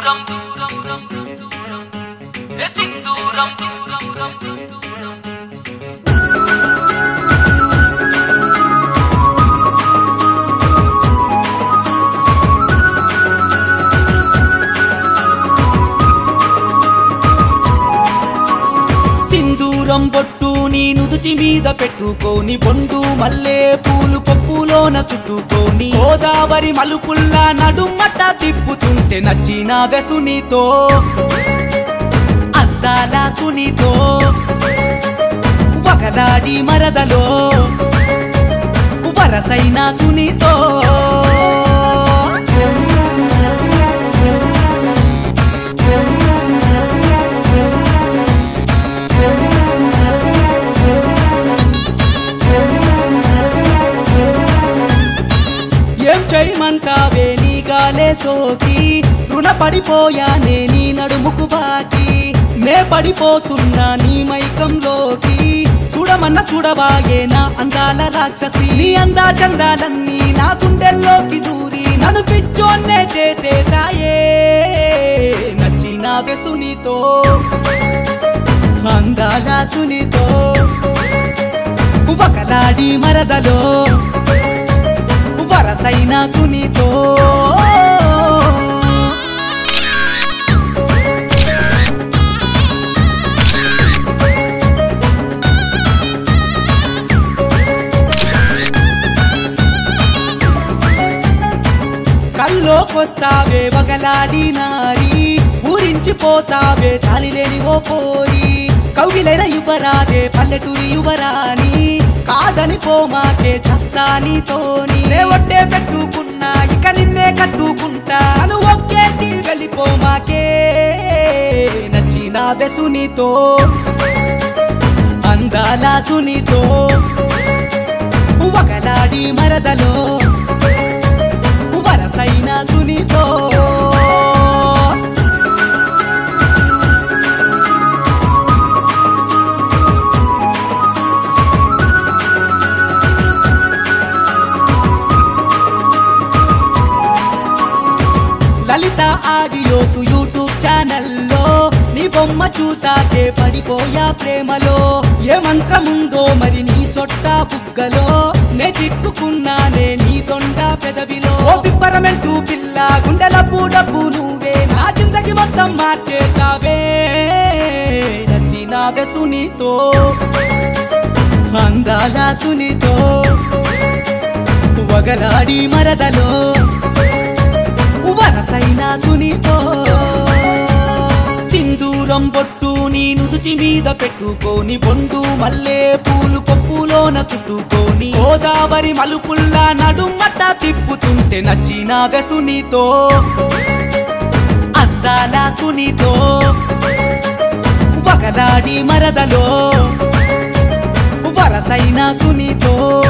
సింధూరం ఏ సింధూరం సింధూరం బొట్టు నీ నుదుటి మీద పెట్టుకోని బొండు మల్లె పూలు పప్పులోన చుట్టుకోని గోదావరి మలుపుల్లా నడుమట తిప్పుతుంటే నచ్చిన వెసునితో అందాల సునితో ఒకలాడి మరదలో వరసైన సునితో ఏం చేయమంటావే నీ గాలే సోకి రుణపడిపోయానే నీ నడుముకు బాకి నే పడిపోతున్నా నీ మైకంలోకి చూడమన్న చూడవాయే నా అందాల రాక్షసి నీ అందా చందాలన్నీ నా గుండెల్లోకి దూరి నన్ను పిచ్చోన్నే చేసేసాయే నచ్చిన వెసునితో అందాల సునితో ఒకలాడి మరదలో వరసైన సునీతో కల్లోకొస్తావే వగలాడి నారి ఊరించిపోతావే తాలిలేని ఓ పోరి కౌగిలైన యువరాదే పల్లెటూరి యువరాని కాదని పోమాకే చస్తా నీతోని నే ఒట్టే పెట్టుకున్నా ఇక నిన్నే కట్టుకుంటా నన్ను ఒక్కేసి వెళ్ళిపోమాకే నచ్చిన వెసునితో అందాల సునితో ఒకలాడి మరదలో వరసైన సునితో లలిత ఆడియోస్ యూట్యూబ్ ఛానల్లో నీ బొమ్మ చూసాకే పడిపోయా ప్రేమలో ఏ మంత్రముందో మరి నీ సొట్ట బుగ్గలో నే చిక్కుకున్నానే నీ దొండ పెదవిలో ఓ పిప్పరమెంటు పిల్ల గుండెల పూడపు నువ్వే నా జిందగి మొత్తం మార్చేసావే నచ్చిన వెసునితో అందాల సునితో వగలాడి మరదలో వరసైన సునీతో సింధూరం బొట్టు నీ నుదుటి మీద పెట్టుకోని బొండు మల్లె పూలు పప్పులోన చుట్టుకోని గోదావరి మలుపుల్లా నడుమట తిప్పుతుంటే నచ్చిన వెసునితో అందాల సునీతో వగలాడి మరదలో వరసైన సునీతో